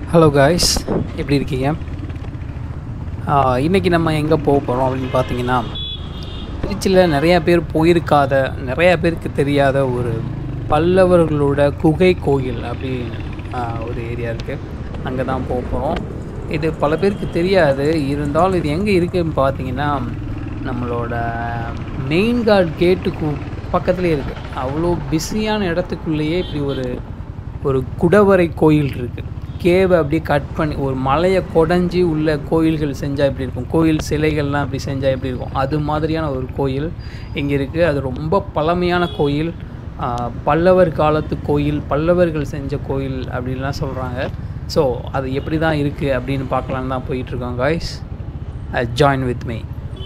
hello guys எப்படி இருக்கீங்க இன்றைக்கி நம்ம எங்கே போக போகிறோம் அப்படின்னு பார்த்தீங்கன்னா திருச்சியில் நிறையா பேர் போயிருக்காத நிறையா பேருக்கு தெரியாத ஒரு பல்லவர்களோட குகை கோயில் அப்படின்னு ஆஹ், ஒரு ஏரியா இருக்குது அங்கே தான் போக போகிறோம் இது பல பேருக்கு தெரியாது இருந்தாலும் இது எங்கே இருக்குதுன்னு பார்த்தீங்கன்னா நம்மளோட மெயின் கார்டு கேட்டுக்கு பக்கத்துலேயே இருக்குது அவ்வளோ பிஸியான இடத்துக்குள்ளேயே இப்படி ஒரு ஒரு குடவரை கோயில் இருக்குது கேவை அப்படியே கட் பண்ணி ஒரு மலையை குடஞ்சி உள்ள கோயில்கள் செஞ்சால் எப்படி இருக்கும் கோயில் சிலைகள்லாம் அப்படி செஞ்சால் எப்படி இருக்கும் அது மாதிரியான ஒரு கோயில் இங்கே இருக்குது அது ரொம்ப பழமையான கோயில் ஆஹ், பல்லவர் காலத்து கோயில் பல்லவர்கள் செஞ்ச கோயில் அப்படின்லாம் சொல்கிறாங்க ஸோ அது எப்படி தான் இருக்குது அப்படின்னு பார்க்கலான்னு தான் போயிட்டுருக்கோம் guys join with me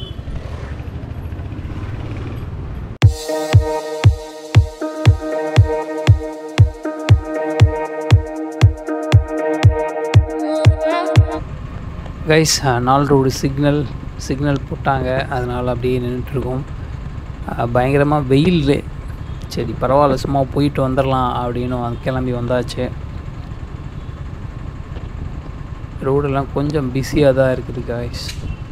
guys நாலு ரோடு சிக்னல் சிக்னல் போட்டாங்க அதனால் அப்படியே நின்றுட்டுருக்கோம் பயங்கரமாக வெயில் சரி பரவாயில்ல சும்மா போயிட்டு வந்துடலாம் அப்படின்னு வந்து கிளம்பி வந்தாச்சு ரோடெல்லாம் கொஞ்சம் பிஸியாக தான் இருக்குது காய்ஸ்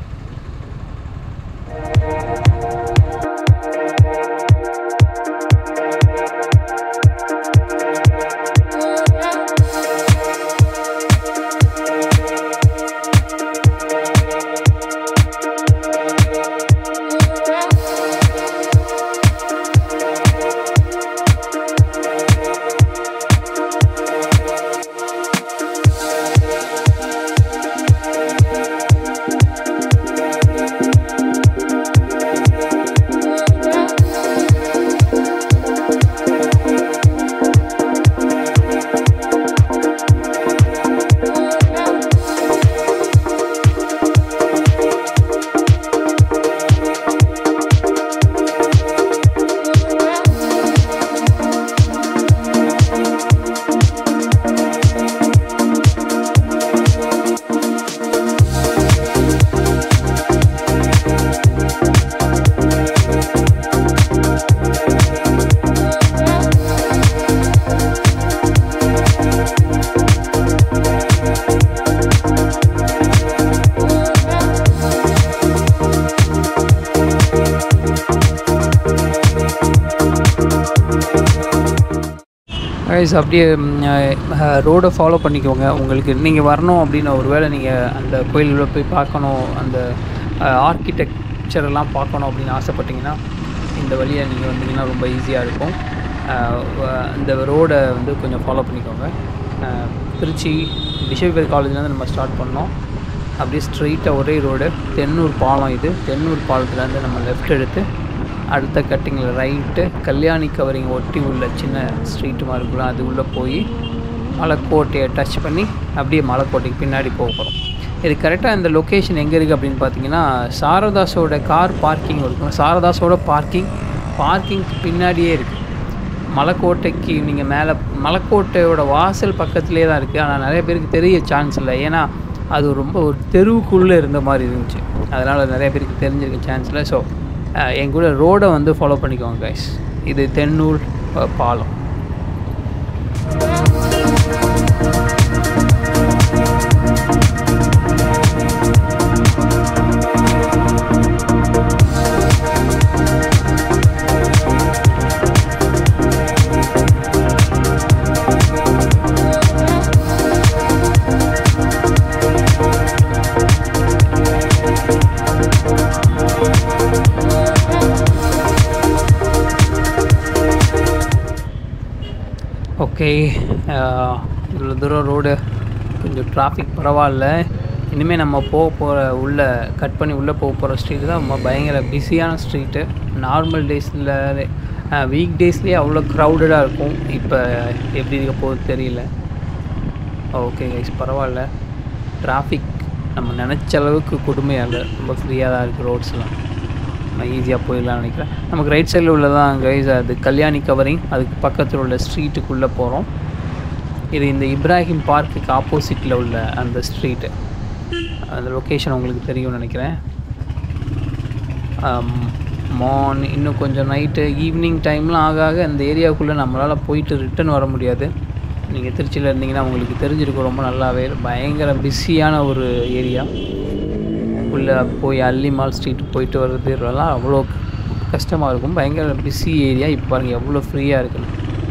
கைஸ் அப்படியே ரோடை ஃபாலோ பண்ணிக்கோங்க உங்களுக்கு நீங்கள் வரணும் அப்படின்னு ஒரு வேளை நீங்கள் அந்த கோயிலில் போய் பார்க்கணும் அந்த ஆர்கிடெக்சர் எல்லாம் பார்க்கணும் அப்படின்னு ஆசைப்பட்டீங்கன்னா இந்த வழியை நீங்கள் வந்தீங்கன்னா ரொம்ப ஈஸியாக இருக்கும் அஹ், வ- இந்த ரோடை வந்து கொஞ்சம் ஃபாலோ பண்ணிக்கோங்க அஹ், திருச்சி பிஷப்கர் காலேஜ்லேருந்து நம்ம ஸ்டார்ட் பண்ணோம் அப்படியே ஸ்ட்ரெயிட்டாக ஒரே ரோடு தென்னூர் பாலம் இது தென்னூர் பாலத்துலேருந்து நம்ம லெஃப்ட் எடுத்து அடுத்த கட்டிங்கில் ரைட்டு கல்யாணி கவரிங் ஒட்டி உள்ள சின்ன ஸ்ட்ரீட் மாதிரி இருக்குல்ல அது உள்ளே போய் மலைக்கோட்டையை டச் பண்ணி அப்படியே மலைக்கோட்டைக்கு பின்னாடி போக போகிறோம் இது கரெக்டாக இந்த லொக்கேஷன் எங்கே இருக்குது அப்படின்னு பார்த்தீங்கன்னா சாரதாஸோட கார் பார்க்கிங் இருக்குல்ல சாரதாஸோட பார்க்கிங் பார்க்கிங்க்கு பின்னாடியே இருக்குது மலைக்கோட்டைக்கு நீங்கள் மேலே மலைக்கோட்டையோட வாசல் பக்கத்துலேயே தான் இருக்குது ஆனால் நிறைய பேருக்கு தெரிய சான்ஸ் இல்லை ஏன்னா அது ரொம்ப ஒரு தெருவுக்குள்ளே இருந்த மாதிரி இருந்துச்சு அதனால் நிறைய பேருக்கு தெரிஞ்சிருக்க சான்ஸ் இல்லை ஸோ என் கூட ரோடை வந்து ஃபாலோ பண்ணிக்கோங்க கைஸ் இது தென்னூர் அஹ், பாலம் ஓகே இவ்வளோ தூரம் ரோடு கொஞ்சம் டிராஃபிக் பரவாயில்ல இனிமேல் நம்ம போக போகிற உள்ளே கட் பண்ணி உள்ளே போக போகிற ஸ்ட்ரீட் தான் ரொம்ப பயங்கர பிஸியான ஸ்ட்ரீட்டு நார்மல் டேஸில் வீக் டேஸ்லேயே அவ்வளோ க்ரௌடடாக இருக்கும் இப்போ எப்படி இருக்க போகுது தெரியல ஓகே கைஸ் பரவாயில்ல டிராஃபிக் நம்ம நினச்ச அளவுக்கு கொடுமையாக இல்லை ரொம்ப ஃப்ரீயாக தான் இருக்குது ரோட்ஸ்லாம் நம்ம ஈஸியாக போயிடலாம்னு நினைக்கிறேன் நமக்கு ரைட் சைடில் உள்ளதான் கைஸ் அது கல்யாணி கவரிங் அதுக்கு பக்கத்தில் உள்ள ஸ்ட்ரீட்டுக்குள்ளே போகிறோம் இது இந்த இப்ராஹிம் பார்க்குக்கு ஆப்போசிட்டில் உள்ள அந்த ஸ்ட்ரீட்டு அந்த லொக்கேஷன் உங்களுக்கு தெரியும்னு நினைக்கிறேன் மார்னிங் இன்னும் கொஞ்சம் நைட்டு ஈவினிங் டைம்லாம் ஆக ஆக அந்த ஏரியாவுக்குள்ளே நம்மளால் போயிட்டு ரிட்டர்ன் வர முடியாது நீங்கள் திருச்சியில் இருந்தீங்கன்னா உங்களுக்கு தெரிஞ்சிருக்கும் ரொம்ப நல்லாவே பயங்கர பிஸியான ஒரு ஏரியா உள்ளே போய் அல்லிமால் ஸ்ட்ரீட் போயிட்டு வர்றது இதெல்லாம் அவ்வளோ கஷ்டமாக இருக்கும் பயங்கர பிஸி ஏரியா இப்போ பாருங்கள் எவ்வளோ ஃப்ரீயாக இருக்குன்னு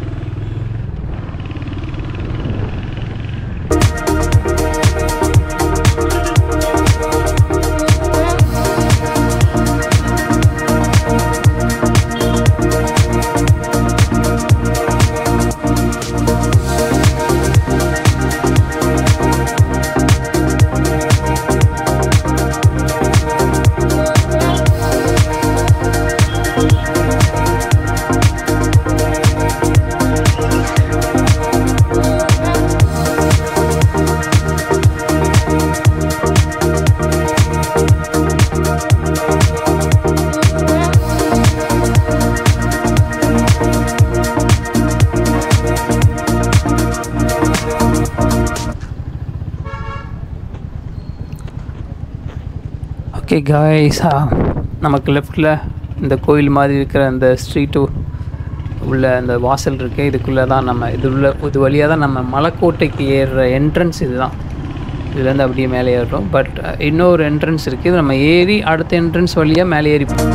ஓகே காய்ஸ் நமக்கு லெஃப்டில் இந்த கோயில் மாதிரி இருக்கிற அந்த ஸ்ட்ரீட்டு உள்ள அந்த வாசல் இருக்குது இதுக்குள்ளே தான் நம்ம இது உள்ள இது வழியாக தான் நம்ம மலைக்கோட்டைக்கு ஏறுற என்ட்ரன்ஸ் இதுதான் இதுலேருந்து அப்படியே மேலே ஏறுறோம் பட் இன்னொரு என்ட்ரன்ஸ் இருக்குது நம்ம ஏறி அடுத்த என்ட்ரன்ஸ் வழியாக மேலே ஏறி போ-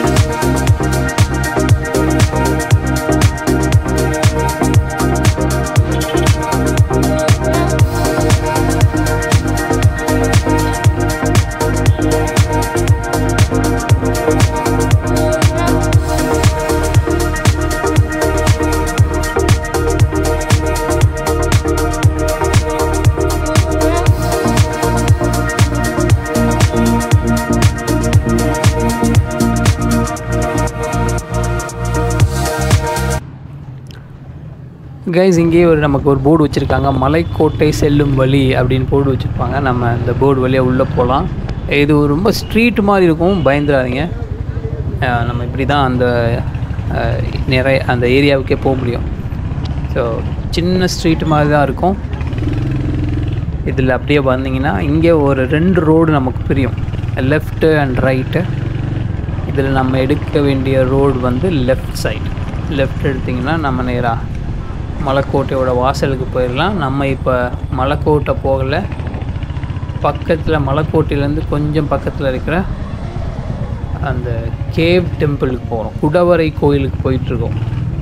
கைஸ் இங்கேயே ஒரு நமக்கு ஒரு போர்டு வச்சுருக்காங்க மலைக்கோட்டை செல்லும் வழி அப்படின்னு போர்டு வச்சுருப்பாங்க நம்ம இந்த போர்டு வழியாக உள்ளே போகலாம் இது ஒரு ரொம்ப ஸ்ட்ரீட் மாதிரி இருக்கும் பயந்துடாதீங்க அஹ் நம்ம இப்படி தான் அந்த அஹ், நிறைய அந்த ஏரியாவுக்கே போக முடியும் ஸோ சின்ன ஸ்ட்ரீட் மாதிரி தான் இருக்கும் இதில் அப்படியே வந்தீங்கன்னா இங்கே ஒரு ரெண்டு ரோடு நமக்கு பிரியும் லெஃப்ட்டு அண்ட் ரைட்டு இதில் நம்ம எடுக்க வேண்டிய ரோடு வந்து லெஃப்ட் சைடு லெஃப்ட் எடுத்திங்கன்னா நம்ம நேராக மலைக்கோட்டையோட வாசலுக்கு போயிடலாம் நம்ம இப்போ மலைக்கோட்டை போகலை பக்கத்தில் மலைக்கோட்டையிலேருந்து கொஞ்சம் பக்கத்தில் இருக்கிற அந்த கேவ் டெம்பிளுக்கு போகிறோம் குடவரை கோயிலுக்கு போயிட்டுருக்கோம்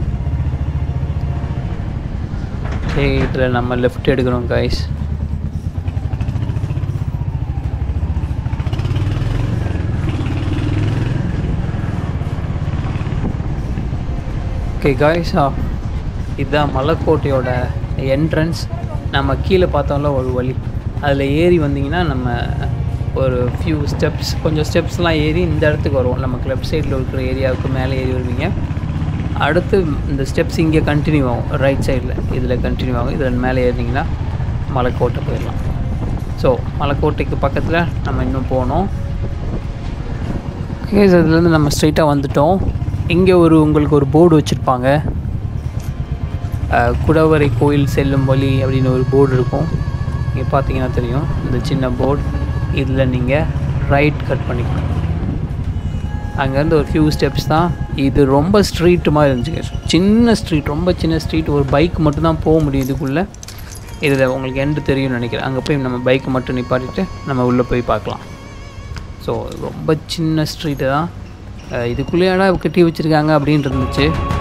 ஓகே இதில் நம்ம லெஃப்ட் எடுக்கிறோம் கைஸ் ஓகே காய்ஸ் இதுதான் மலைக்கோட்டையோட என்ட்ரன்ஸ் நம்ம கீழே பார்த்தோம்ல ஒரு வழி அதில் ஏறி வந்தீங்கன்னா நம்ம ஒரு ஃபியூ ஸ்டெப்ஸ் கொஞ்சம் ஸ்டெப்ஸ்லாம் ஏறி இந்த இடத்துக்கு வருவோம் நமக்கு லெஃப்ட் சைடில் இருக்கிற ஏரியாவுக்கு மேலே ஏறி வருவீங்க அடுத்து இந்த ஸ்டெப்ஸ் இங்கே கண்டினியூ ஆகும் ரைட் சைடில் இதில் கண்டினியூ ஆகும் இதில் மேலே ஏறினீங்கன்னா மலைக்கோட்டை போயிடலாம் ஸோ மலைக்கோட்டைக்கு பக்கத்தில் நம்ம இன்னும் போகணும் கேஸ் அதுலேருந்து நம்ம ஸ்ட்ரைட்டாக வந்துட்டோம் இங்கே ஒரு உங்களுக்கு ஒரு போர்டு வச்சுருப்பாங்க அஹ், குடவரை கோயில் செல்லும் வழி அப்படின்னு ஒரு போர்டு இருக்கும் இங்கே பார்த்தீங்கன்னா தெரியும் இந்த சின்ன போர்டு இதில் நீங்கள் ரைட் கட் பண்ணிக்கணும் அங்கேருந்து ஒரு ஃபியூ ஸ்டெப்ஸ் தான் இது ரொம்ப ஸ்ட்ரீட் மாதிரி இருந்துச்சு சின்ன ஸ்ட்ரீட் ரொம்ப சின்ன ஸ்ட்ரீட் ஒரு பைக் மட்டும்தான் போக முடியும் இதுக்குள்ளே இதில் உங்களுக்கு எண்டு தெரியும்னு நினைக்கிறேன் அங்கே போய் நம்ம பைக்கை மட்டும் நிப்பாட்டிட்டு நம்ம உள்ளே போய் பார்க்கலாம் ஸோ ரொம்ப சின்ன ஸ்ட்ரீட்டு தான் அஹ் இதுக்குள்ளேயாடா கட்டி வச்சுருக்காங்க அப்படின்ட்டு இருந்துச்சு